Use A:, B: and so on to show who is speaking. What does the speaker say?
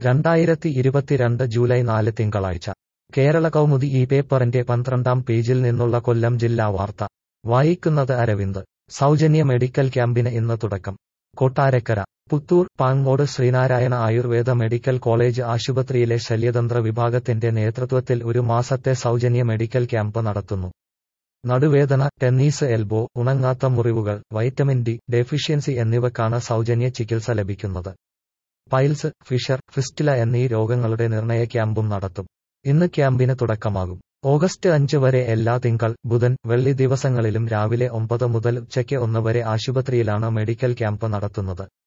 A: രണ്ടായിരത്തി ഇരുപത്തിരണ്ട് ജൂലൈ നാല് തിങ്കളാഴ്ച കേരള കൗമുദി ഈ പേപ്പറിന്റെ പന്ത്രണ്ടാം പേജിൽ നിന്നുള്ള കൊല്ലം ജില്ലാ വാർത്ത വായിക്കുന്നത് അരവിന്ദ് സൗജന്യ മെഡിക്കൽ ക്യാമ്പിന് ഇന്ന് തുടക്കം കൊട്ടാരക്കര പുത്തൂർ പാങ്ങോട് ശ്രീനാരായണ ആയുർവേദ മെഡിക്കൽ കോളേജ് ആശുപത്രിയിലെ ശല്യതന്ത്ര വിഭാഗത്തിന്റെ നേതൃത്വത്തിൽ ഒരു മാസത്തെ സൗജന്യ മെഡിക്കൽ ക്യാമ്പ് നടത്തുന്നു നടുവേദന ടെന്നീസ് എൽബോ ഉണങ്ങാത്ത മുറിവുകൾ വൈറ്റമിൻ ഡി ഡെഫിഷ്യൻസി എന്നിവക്കാണ് സൗജന്യ ചികിത്സ ലഭിക്കുന്നത് പൈൽസ് ഫിഷർ ഫിസ്റ്റില എന്നീ രോഗങ്ങളുടെ നിർണയ ക്യാമ്പും നടത്തും ഇന്ന് ക്യാമ്പിന് തുടക്കമാകും ഓഗസ്റ്റ് അഞ്ച് വരെ എല്ലാ തിങ്കൾ ബുധൻ വെള്ളി ദിവസങ്ങളിലും രാവിലെ ഒമ്പത് മുതൽ ഉച്ചയ്ക്ക് ഒന്ന് വരെ ആശുപത്രിയിലാണ് മെഡിക്കൽ ക്യാമ്പ് നടത്തുന്നത്